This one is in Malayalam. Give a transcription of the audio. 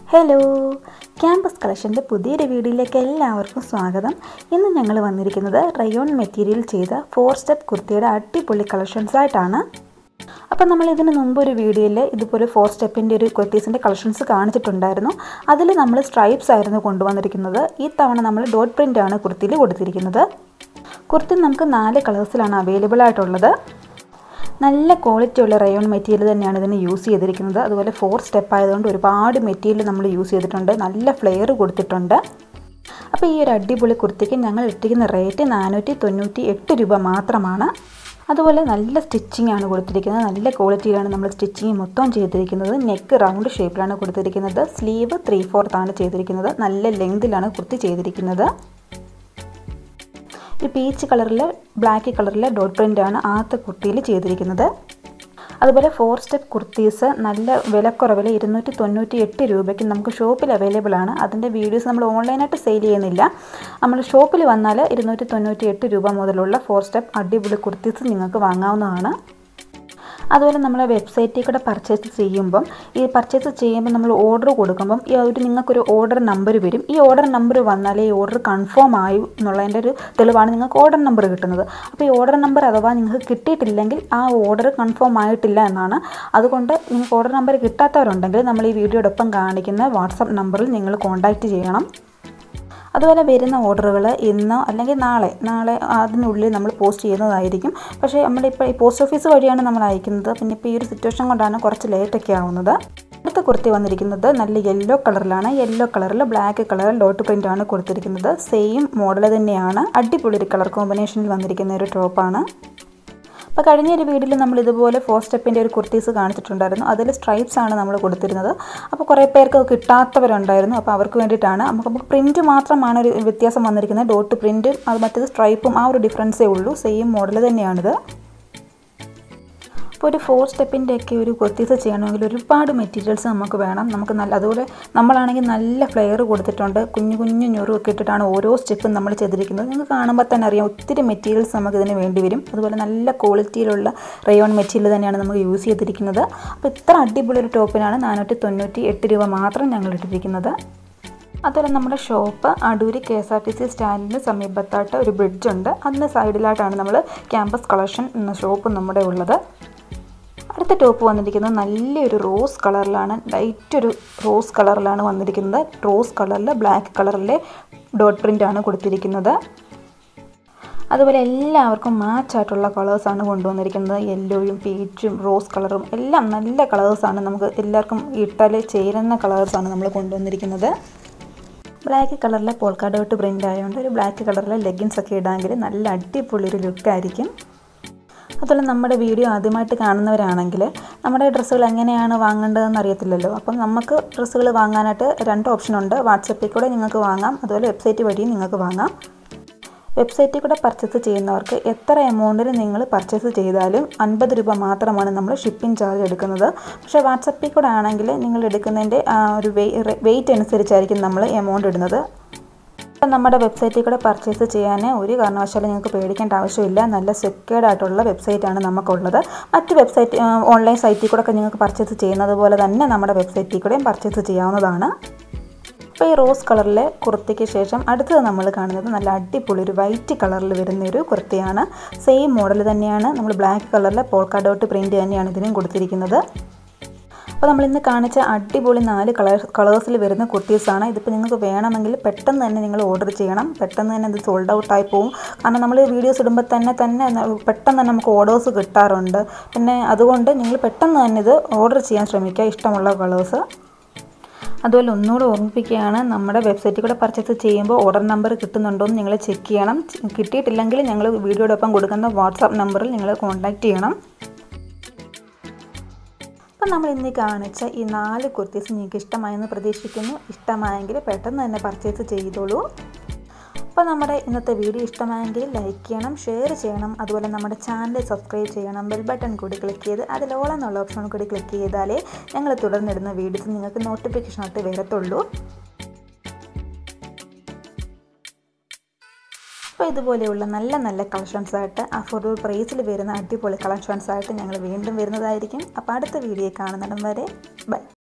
ഹലോ ക്യാമ്പസ് കളക്ഷൻ്റെ പുതിയൊരു വീഡിയോയിലേക്ക് എല്ലാവർക്കും സ്വാഗതം ഇന്ന് ഞങ്ങൾ വന്നിരിക്കുന്നത് റയോൺ മെറ്റീരിയൽ ചെയ്ത ഫോർ സ്റ്റെപ്പ് കുർത്തിയുടെ അടിപൊളി കളക്ഷൻസ് ആയിട്ടാണ് അപ്പം നമ്മൾ ഇതിന് മുമ്പ് ഒരു വീഡിയോയിൽ ഇതുപോലെ ഫോർ സ്റ്റെപ്പിൻ്റെ ഒരു കുർത്തീസിൻ്റെ കളക്ഷൻസ് കാണിച്ചിട്ടുണ്ടായിരുന്നു അതിൽ നമ്മൾ സ്ട്രൈപ്സ് ആയിരുന്നു കൊണ്ടുവന്നിരിക്കുന്നത് ഈ തവണ നമ്മൾ ഡോട്ട് പ്രിൻ്റ് ആണ് കുർത്തിയിൽ കൊടുത്തിരിക്കുന്നത് കുർത്തി നമുക്ക് നാല് കളേഴ്സിലാണ് അവൈലബിൾ ആയിട്ടുള്ളത് നല്ല ക്വാളിറ്റി ഉള്ള റയോൺ മെറ്റീരിയൽ തന്നെയാണ് ഇതിന് യൂസ് ചെയ്തിരിക്കുന്നത് അതുപോലെ ഫോർ സ്റ്റെപ്പ് ആയതുകൊണ്ട് ഒരുപാട് മെറ്റീരിയൽ നമ്മൾ യൂസ് ചെയ്തിട്ടുണ്ട് നല്ല ഫ്ലെയർ കൊടുത്തിട്ടുണ്ട് അപ്പോൾ ഈ ഒരു അടിപൊളി കുർത്തിക്ക് ഞങ്ങൾ ഇട്ടിരിക്കുന്ന റേറ്റ് നാനൂറ്റി തൊണ്ണൂറ്റി എട്ട് രൂപ മാത്രമാണ് അതുപോലെ നല്ല സ്റ്റിച്ചിങ് ആണ് കൊടുത്തിരിക്കുന്നത് നല്ല ക്വാളിറ്റിയിലാണ് നമ്മൾ സ്റ്റിച്ചിങ് മൊത്തം ചെയ്തിരിക്കുന്നത് നെക്ക് റൗണ്ട് ഷേപ്പിലാണ് കൊടുത്തിരിക്കുന്നത് സ്ലീവ് ത്രീ ഫോർത്ത് ആണ് ചെയ്തിരിക്കുന്നത് നല്ല ലെങ്തിലാണ് കുർത്തി ചെയ്തിരിക്കുന്നത് ഈ പീച്ച് കളറിൽ ബ്ലാക്ക് കളറിലെ ഡോട്ട് പ്രിൻ്റാണ് ആദ്യത്തെ കുർത്തിയിൽ ചെയ്തിരിക്കുന്നത് അതുപോലെ ഫോർ സ്റ്റെപ്പ് കുർത്തീസ് നല്ല വിലക്കുറവിൽ ഇരുന്നൂറ്റി തൊണ്ണൂറ്റി എട്ട് രൂപയ്ക്ക് നമുക്ക് ഷോപ്പിൽ അവൈലബിൾ ആണ് അതിൻ്റെ വീഡിയോസ് നമ്മൾ ഓൺലൈനായിട്ട് സെയിൽ ചെയ്യുന്നില്ല നമ്മൾ ഷോപ്പിൽ വന്നാൽ ഇരുന്നൂറ്റി തൊണ്ണൂറ്റി എട്ട് രൂപ മുതലുള്ള ഫോർ സ്റ്റെപ്പ് അടിപൊളി കുർത്തീസ് നിങ്ങൾക്ക് വാങ്ങാവുന്നതാണ് അതുപോലെ നമ്മൾ വെബ്സൈറ്റിൽ കൂടെ പർച്ചേസ് ചെയ്യുമ്പം ഈ പർച്ചേസ് ചെയ്യുമ്പോൾ നമ്മൾ ഓർഡർ കൊടുക്കുമ്പം ഈ ഒരു നിങ്ങൾക്കൊരു ഓർഡർ നമ്പർ വരും ഈ ഓർഡർ നമ്പർ വന്നാലേ ഈ ഓർഡർ കൺഫേം ആയി എന്നുള്ളതിൻ്റെ ഒരു തെളിവാണ് നിങ്ങൾക്ക് ഓർഡർ നമ്പർ കിട്ടുന്നത് അപ്പോൾ ഈ ഓർഡർ നമ്പർ അഥവാ നിങ്ങൾക്ക് കിട്ടിയിട്ടില്ലെങ്കിൽ ആ ഓർഡർ കൺഫേം ആയിട്ടില്ല എന്നാണ് അതുകൊണ്ട് നിങ്ങൾക്ക് ഓർഡർ നമ്പർ കിട്ടാത്തവരുണ്ടെങ്കിൽ നമ്മൾ ഈ വീഡിയോടൊപ്പം കാണിക്കുന്ന വാട്സപ്പ് നമ്പറിൽ നിങ്ങൾ കോൺടാക്റ്റ് ചെയ്യണം അതുപോലെ വരുന്ന ഓർഡറുകൾ ഇന്നോ അല്ലെങ്കിൽ നാളെ നാളെ അതിനുള്ളിൽ നമ്മൾ പോസ്റ്റ് ചെയ്യുന്നതായിരിക്കും പക്ഷേ നമ്മളിപ്പോൾ ഈ പോസ്റ്റ് ഓഫീസ് വഴിയാണ് നമ്മൾ അയക്കുന്നത് പിന്നെ ഇപ്പോൾ ഈ ഒരു സിറ്റുവേഷൻ കൊണ്ടാണ് കുറച്ച് ലേറ്റൊക്കെ ആവുന്നത് അടുത്ത കുർത്തി വന്നിരിക്കുന്നത് നല്ല യെല്ലോ കളറിലാണ് യെല്ലോ കളറിൽ ബ്ലാക്ക് കളറിൽ ഡോട്ട് പ്രിൻ്റ് ആണ് കൊടുത്തിരിക്കുന്നത് സെയിം മോഡൽ തന്നെയാണ് അടിപൊളി ഒരു കളർ കോമ്പിനേഷനിൽ വന്നിരിക്കുന്ന ഒരു ടോപ്പാണ് അപ്പോൾ കഴിഞ്ഞ ഒരു വീഡിയോയിൽ നമ്മൾ ഇതുപോലെ ഫോർ സ്റ്റെപ്പിൻ്റെ ഒരു കുർത്തീസ് കാണിച്ചിട്ടുണ്ടായിരുന്നു അതിൽ സ്ട്രൈപ്സ് ആണ് നമ്മൾ കൊടുത്തിരുന്നത് അപ്പോൾ കുറേ പേർക്ക് കിട്ടാത്തവരുണ്ടായിരുന്നു അപ്പോൾ അവർക്ക് വേണ്ടിയിട്ടാണ് നമുക്ക് നമുക്ക് പ്രിൻറ്റ് മാത്രമാണ് ഒരു വ്യത്യാസം വന്നിരിക്കുന്നത് ഡോട്ട് പ്രിൻറ്റും അത് മറ്റേത് സ്ട്രൈപ്പും ആ ഒരു ഡിഫറൻസേ ഉള്ളൂ സെയിം മോഡൽ തന്നെയാണിത് ഇപ്പോൾ ഒരു ഫോർ സ്റ്റെപ്പിൻ്റെ ഒക്കെ ഒരു കുർത്തീസ് ചെയ്യണമെങ്കിൽ ഒരുപാട് മെറ്റീരിയൽസ് നമുക്ക് വേണം നമുക്ക് നല്ല അതുപോലെ നമ്മളാണെങ്കിൽ നല്ല ഫ്ലെയർ കൊടുത്തിട്ടുണ്ട് കുഞ്ഞു കുഞ്ഞു ഞൊറുമൊക്കെ ഇട്ടിട്ടാണ് ഓരോ സ്റ്റെപ്പും നമ്മൾ ചെയ്തിരിക്കുന്നത് നിങ്ങൾക്ക് കാണുമ്പോൾ തന്നെ അറിയാം ഒത്തിരി മെറ്റീരിയൽസ് നമുക്ക് ഇതിന് വേണ്ടി വരും അതുപോലെ നല്ല ക്വാളിറ്റിയിലുള്ള റയോൺ മെറ്റീരിയൽ തന്നെയാണ് നമുക്ക് യൂസ് ചെയ്തിരിക്കുന്നത് അപ്പോൾ ഇത്ര അടിപൊളി ഒരു ടോപ്പിനാണ് നാനൂറ്റി തൊണ്ണൂറ്റി എട്ട് രൂപ മാത്രം ഞങ്ങൾ ഇട്ടിരിക്കുന്നത് അതുപോലെ നമ്മുടെ shop Adoor K S R T C സ്റ്റാൻഡിന് സമീപത്തായിട്ട് ഒരു ബ്രിഡ്ജ് ഉണ്ട് അതിന് സൈഡിലായിട്ടാണ് നമ്മൾ ക്യാമ്പസ് കളക്ഷൻ എന്ന ഷോപ്പ് നമ്മുടെ ഉള്ളത് അടുത്ത ടോപ്പ് വന്നിരിക്കുന്നത് നല്ലൊരു റോസ് കളറിലാണ് ലൈറ്റ് ഒരു റോസ് കളറിലാണ് വന്നിരിക്കുന്നത് റോസ് കളറിൽ ബ്ലാക്ക് കളറിലെ ഡോട്ട് പ്രിൻ്റ് ആണ് കൊടുത്തിരിക്കുന്നത് അതുപോലെ എല്ലാവർക്കും മാച്ച് ആയിട്ടുള്ള കളേഴ്സാണ് കൊണ്ടുവന്നിരിക്കുന്നത് യെല്ലോയും പീച്ചും റോസ് കളറും എല്ലാം നല്ല കളേഴ്സാണ് നമുക്ക് എല്ലാവർക്കും ഇട്ടാൽ ചേരുന്ന കളേഴ്സാണ് നമ്മൾ കൊണ്ടുവന്നിരിക്കുന്നത് ബ്ലാക്ക് കളറിലെ പോൾക്കാ ഡോട്ട് പ്രിൻ്റ് ആയതുകൊണ്ട് ഒരു ബ്ലാക്ക് കളറിലെ ലെഗിൻസ് ഒക്കെ ഇടാമെങ്കിൽ നല്ല അടിപൊളി ഒരു ലുക്കായിരിക്കും അതുപോലെ നമ്മുടെ വീഡിയോ ആദ്യമായിട്ട് കാണുന്നവരാണെങ്കിൽ നമ്മുടെ ഡ്രസ്സുകൾ എങ്ങനെയാണ് വാങ്ങേണ്ടതെന്ന് അറിയത്തില്ലല്ലോ അപ്പം നമുക്ക് ഡ്രസ്സുകൾ വാങ്ങാനായിട്ട് രണ്ട് ഓപ്ഷൻ ഉണ്ട് വാട്സപ്പിൽ കൂടെ നിങ്ങൾക്ക് വാങ്ങാം അതുപോലെ വെബ്സൈറ്റ് വഴിയും നിങ്ങൾക്ക് വാങ്ങാം വെബ്സൈറ്റിൽ കൂടെ പർച്ചേസ് ചെയ്യുന്നവർക്ക് എത്ര എമൗണ്ടിന് നിങ്ങൾ പർച്ചേസ് ചെയ്താലും അൻപത് രൂപ മാത്രമാണ് നമ്മൾ ഷിപ്പിംഗ് ചാർജ് എടുക്കുന്നത് പക്ഷേ വാട്സപ്പിൽ കൂടെ ആണെങ്കിൽ നിങ്ങൾ എടുക്കുന്നതിൻ്റെ ഒരു വെയിറ്റ് അനുസരിച്ചായിരിക്കും നമ്മൾ എമൗണ്ട് ഇടുന്നത് ഇപ്പം നമ്മുടെ വെബ്സൈറ്റിൽ കൂടെ പർച്ചേസ് ചെയ്യാൻ ഒരു കാരണവശാലും നിങ്ങൾക്ക് പേടിക്കേണ്ട ആവശ്യമില്ല നല്ല സെക്യൂർഡ് ആയിട്ടുള്ള വെബ്സൈറ്റാണ് നമുക്കുള്ളത് മറ്റ് വെബ്സൈറ്റ് ഓൺലൈൻ സൈറ്റിൽ കൂടെ ഒക്കെ നിങ്ങൾക്ക് പർച്ചേസ് ചെയ്യുന്നത് പോലെ തന്നെ നമ്മുടെ വെബ്സൈറ്റിൽ കൂടെയും പർച്ചേസ് ചെയ്യാവുന്നതാണ് അപ്പോൾ ഈ റോസ് കളറിലെ കുർത്തിക്ക് ശേഷം അടുത്തത് നമ്മൾ കാണുന്നത് നല്ല അടിപൊളി ഒരു വൈറ്റ് കളറിൽ വരുന്ന ഒരു കുർത്തിയാണ് സെയിം മോഡൽ തന്നെയാണ് നമ്മൾ ബ്ലാക്ക് കളറിലെ പോൾക്കാ ഡോട്ട് പ്രിൻറ്റ് തന്നെയാണ് ഇതിനും കൊടുത്തിരിക്കുന്നത് അപ്പോൾ നമ്മൾ ഇന്ന് കാണിച്ച അടിപൊളി നാല് കളർ കളേഴ്സിൽ വരുന്ന കുർത്തീസാണ് ഇതിപ്പോൾ നിങ്ങൾക്ക് വേണമെങ്കിൽ പെട്ടെന്ന് തന്നെ നിങ്ങൾ ഓർഡർ ചെയ്യണം പെട്ടെന്ന് തന്നെ ഇത് സോൾഡ് ഔട്ടായി പോകും കാരണം നമ്മൾ വീഡിയോസ് ഇടുമ്പോൾ തന്നെ തന്നെ പെട്ടെന്ന് തന്നെ നമുക്ക് ഓർഡേഴ്സ് കിട്ടാറുണ്ട് പിന്നെ അതുകൊണ്ട് നിങ്ങൾ പെട്ടെന്ന് തന്നെ ഇത് ഓർഡർ ചെയ്യാൻ ശ്രമിക്കുക ഇഷ്ടമുള്ള കളേഴ്സ് അതുപോലെ ഒന്നുകൂടെ ഓർമ്മിപ്പിക്കുകയാണ് നമ്മുടെ വെബ്സൈറ്റിൽ കൂടെ പർച്ചേസ് ചെയ്യുമ്പോൾ ഓർഡർ നമ്പർ കിട്ടുന്നുണ്ടോ എന്ന് നിങ്ങൾ ചെക്ക് ചെയ്യണം കിട്ടിയിട്ടില്ലെങ്കിൽ ഞങ്ങൾ വീഡിയോടൊപ്പം കൊടുക്കുന്ന വാട്സാപ്പ് നമ്പറിൽ നിങ്ങൾ കോൺടാക്റ്റ് ചെയ്യണം അപ്പം നമ്മൾ ഇന്ന് കാണിച്ച ഈ നാല് കുർത്തീസ് നിങ്ങൾക്ക് ഇഷ്ടമായെന്ന് പ്രതീക്ഷിക്കുന്നു ഇഷ്ടമായെങ്കിൽ പെട്ടെന്ന് തന്നെ പർച്ചേസ് ചെയ്തോളൂ അപ്പോൾ നമ്മുടെ ഇന്നത്തെ വീഡിയോ ഇഷ്ടമായെങ്കിൽ ലൈക്ക് ചെയ്യണം ഷെയർ ചെയ്യണം അതുപോലെ നമ്മുടെ ചാനൽ സബ്സ്ക്രൈബ് ചെയ്യണം ബെൽ ബട്ടൺ കൂടി ക്ലിക്ക് ചെയ്ത് അതിൽ ഓൾ എന്നുള്ള ഓപ്ഷൻ കൂടി ക്ലിക്ക് ചെയ്താലേ ഞങ്ങൾ തുടർന്നിടുന്ന വീഡിയോസ് നിങ്ങൾക്ക് നോട്ടിഫിക്കേഷൻ ആയിട്ട് വരത്തുള്ളൂ അപ്പോൾ ഇതുപോലെയുള്ള നല്ല നല്ല കളക്ഷൻസ് ആയിട്ട് അഫോർഡബിൾ പ്രൈസിൽ വരുന്ന അടിപൊളി കളക്ഷൻസ് ആയിട്ട് ഞങ്ങൾ വീണ്ടും വരുന്നതായിരിക്കും അപ്പോൾ അടുത്ത വീഡിയോ കാണുന്നിടം വരെ ബൈ